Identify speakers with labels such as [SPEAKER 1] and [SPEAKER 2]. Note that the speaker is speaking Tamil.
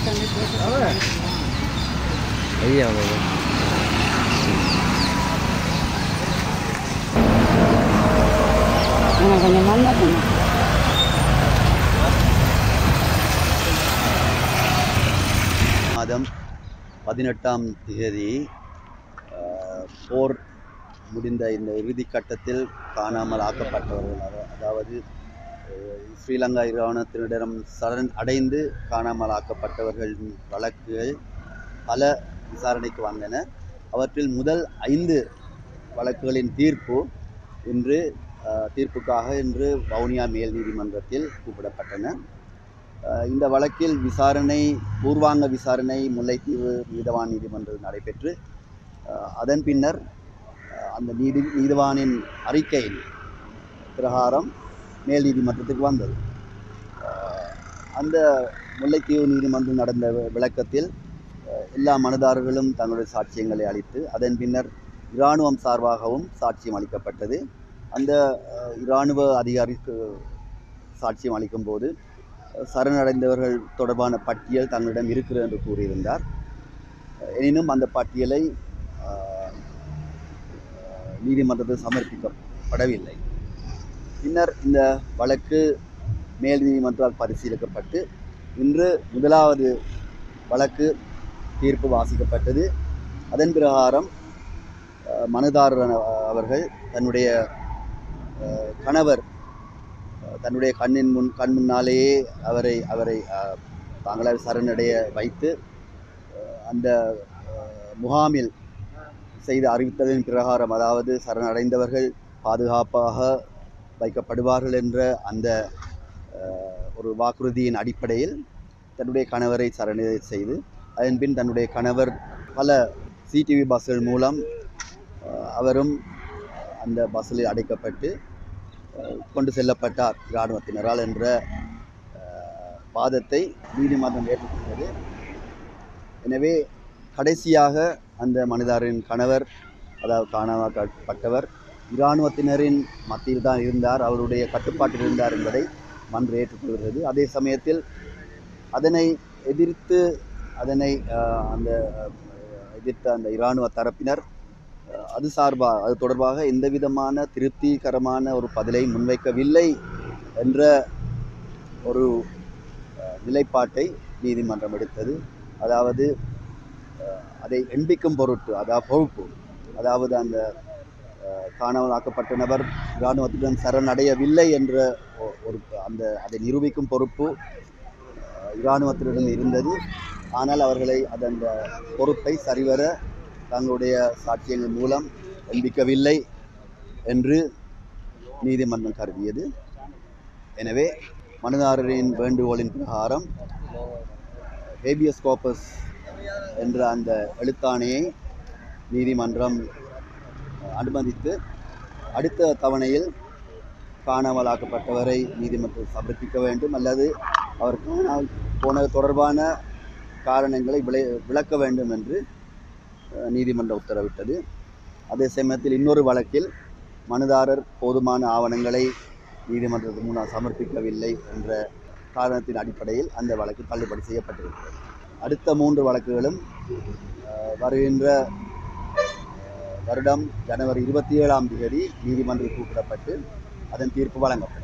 [SPEAKER 1] ஐயா அவங்க
[SPEAKER 2] கொஞ்சம் மண்ணை
[SPEAKER 3] மாதம் பதினெட்டாம் தேதி அஹ், போர் முடிந்த இந்த இறுதி கட்டத்தில் காணாமல் ஆக்கப்பட்டவர்கள் அத- அதாவது அஹ், ஸ்ரீலங்கா இராணுவத்தினரிடம் சரண் அடைந்து காணாமல் ஆக்கப்பட்டவர்களின் வழக்குகள் பல விசாரணைக்கு வந்தன அவற்றில் முதல் ஐந்து வழக்குகளின் தீர்ப்பு இன்று அஹ், தீர்ப்புக்காக இன்று வவுனியா மேல் நீதிமன்றத்தில் கூப்பிடப்பட்டன அஹ் இந்த வழக்கில் விசாரணை பூர்வாங்க விசாரணை முல்லைத்தீவு நீதவான் நீதிமன்றத்தில் நடைபெற்று அஹ் அதன் பின்னர் அஹ் அந்த நீதி நீதிவானின் அறிக்கையின் பிரகாரம் மேல் நீதிமன்றத்துக்கு வந்தது அஹ் அந்த முல்லைத்தீவு நீதிமன்றம் நடந்த வி- விளக்கத்தில் அஹ் எல்லா மனுதாரர்களும் தங்களுடைய சாட்சியங்களை அளித்து அதன் பின்னர் இராணுவம் சார்பாகவும் சாட்சியம் அளிக்கப்பட்டது அந்த அஹ், இராணுவ அதிகாரிக்கு சாட்சியம் அளிக்கும்போது சரணடைந்தவர்கள் தொடர்பான பட்டியல் தங்களிடம் இருக்கிறது என்று கூறியிருந்தார் எனினும் அந்த பட்டியலை ஆஹ், ஆஹ், நீதிமன்றத்தில் சமர்ப்பிக்கப்படவில்லை பின்னர் இந்த வழக்கு மேல் நீதிமன்றத்தால் பரிசீலிக்கப்பட்டு இன்று முதலாவது வழக்கு தீர்ப்பு வாசிக்கப்பட்டது அதன் பிரகாரம் ஆஹ், மனுதாரர் அவர்கள் தன்னுடைய ஆஹ், கணவர் அஹ் தன்னுடைய கண்ணின் முன் கண் முன்னாலேயே அவரை அவரை அஹ், தாங்களாக சரணடைய வைத்து அஹ், அந்த அஹ், முகாமில் செய்த அறிவித்தலின் பிரகாரம் அதாவது சரணடைந்தவர்கள் பாதுகாப்பாக வைக்கப்படுவார்கள் என்ற அந்த அஹ், ஒரு வாக்குறுதியின் அடிப்படையில் தன்னுடைய கணவரை சரணடை செய்து அதன் பின் தன்னுடைய கணவர் பல சிடிவி பஸ்கள் மூலம் அஹ், அவரும் அந்த பஸ்ஸில் அடைக்கப்பட்டு அஹ், கொண்டு செல்லப்பட்டார் இராணுவத்தினரால் என்ற அஹ், வாதத்தை நீதிமன்றம் ஏற்றுக்கொண்டது எனவே கடைசியாக அந்த மனிதரின் கணவர் அதாவது காணாமப்பட்டவர் இராணுவத்தினரின் மத்தியில் தான் இருந்தார் அவருடைய கட்டுப்பாட்டில் இருந்தார் என்பதை மன்று ஏற்றுக்கொள்கிறது அதே சமயத்தில் அதனை எதிர்த்து அதனை அஹ், அந்த அஹ், எதிர்த்த அந்த இராணுவ தரப்பினர் அஹ், அது சார்பாக அது தொடர்பாக எந்த விதமான திருப்திகரமான ஒரு பதிலை முன்வைக்கவில்லை என்ற ஒரு அஹ், நிலைப்பாட்டை நீதிமன்றம் எடுத்தது அதாவது அஹ், அதை எண்பிக்கும் பொருட்டு அதாவது பொறுப்பு அதாவது அந்த அஹ், காணாமல் ஆக்கப்பட்ட நபர் இராணுவத்துடன் சரணடையவில்லை என்ற ஒ- ஒரு அந்த அதை நிரூபிக்கும் பொறுப்பு அஹ், இராணுவத்தினரிடம் இருந்தது ஆனால் அவர்களை அது அந்த பொறுப்பை சரிவர தங்களுடைய சாட்சியங்கள் மூலம் எண்பிக்கவில்லை என்று நீதிமன்றம் கருதியது எனவே மனுதாரரின் வேண்டுகோளின் பிரகாரம் ஹேபியஸ் கோப்பஸ் என்ற அந்த எழுத்தாணையை நீதிமன்றம் அனுமதித்து அடுத்த தவணையில் காணாமலாக்கப்பட்டவரை நீதிமன்றம் சமர்ப்பிக்க வேண்டும் அல்லது அவர் காணாமல் போனது தொடர்பான காரணங்களை விளை விளக்க வேண்டும் என்று அஹ், நீதிமன்றம் உத்தரவிட்டது அதே சமயத்தில் இன்னொரு வழக்கில் மனுதாரர் போதுமான ஆவணங்களை நீதிமன்றத்துக்கு முன்னால் சமர்ப்பிக்கவில்லை என்ற காரணத்தின் அடிப்படையில் அந்த வழக்கு தள்ளுபடி செய்யப்பட்டிருக்கிறது அடுத்த மூன்று வழக்குகளும் அஹ், வருகின்ற அஹ், வருடம் ஜனவரி இருபத்தி ஏழாம் தேதி நீதிமன்றம் கூப்பிடப்பட்டு அதன் தீர்ப்பு வழங்கப்படும்